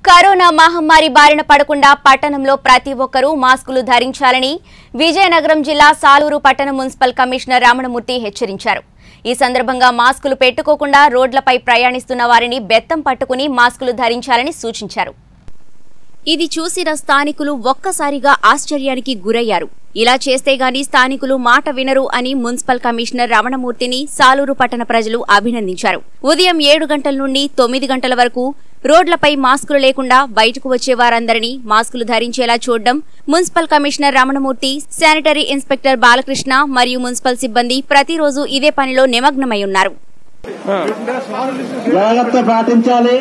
Corona మహమ్మారి బారిన పడకుండా పట్టణంలో ప్రతి ఒక్కరూ మాస్కులు ధరించాలని విజయనగరం జిల్లా సాలూరు పట్టణ మున్సిపల్ కమిషనర్ రామణమూర్తి హెచ్చరించారు ఈ సందర్భంగా మాస్కులు పెట్టుకోకుండా రోడ్లపై ప్రయాణిస్తున్న వారిని బెత్తం పట్టుకుని మాస్కులు ధరించాలని సూచించారు ఇది చూసిన స్థానికులు ఒక్కసారిగా ఆశ్చర్యానికి గురయ్యారు ఇలా చేస్తే గాని స్థానికులు మాట వినరు అని మున్సిపల్ కమిషనర్ రమణమూర్తిని సాలూరు పట్టణ ప్రజలు అభినందించారు ఉదయం ఏడు గంటల నుండి తొమ్మిది గంటల వరకు రోడ్లపై మాస్కులు లేకుండా బయటకు వచ్చే వారందరినీ మాస్కులు ధరించేలా చూడడం municipal commissioner Ramanamurthy sanitary inspector Balakrishna మరియు మున్సిపల్ సిబ్బంది ప్రతిరోజు ఇదే పనిలో నిమగ్నమై ఉన్నారు జాగ్రత్త పాటించాలి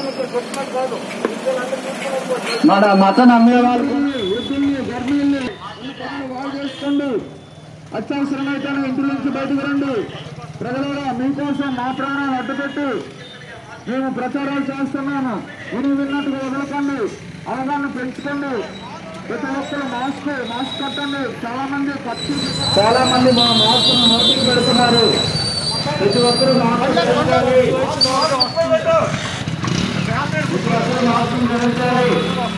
మన మటన్ అమ్మే వాళ్ళు వృద్ధుల్ని గర్భిణుల్ని వాళ్ళు చేసుకోండి అత్యవసరమైతే ఇంటి నుంచి బయటకు రండి ప్రజలుగా మీకోసం మా ప్రాణాలు అడ్డుపెట్టి మేము ప్రచారాలు చేస్తున్నాము విని విన్నట్టుగా వదలకండి అవగాహన పెంచుకోండి ప్రతి ఒక్కరు మాస్క్ మాస్క్ కట్టండి చాలా మంది ఖర్చు చాలా మంది మా మాస్క్ నోటికి పెడుతున్నారు ప్రతి ఒక్కరు మాస్క్ ధరించాలి. ప్రతి ఒక్కరు మాస్క్ ధరించాలి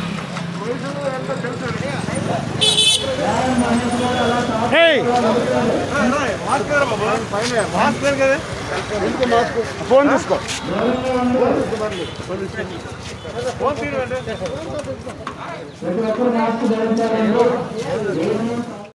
ఫోన్ తీసుకో ప్రతి ఒక్కరు మాస్క్ ధరించాలి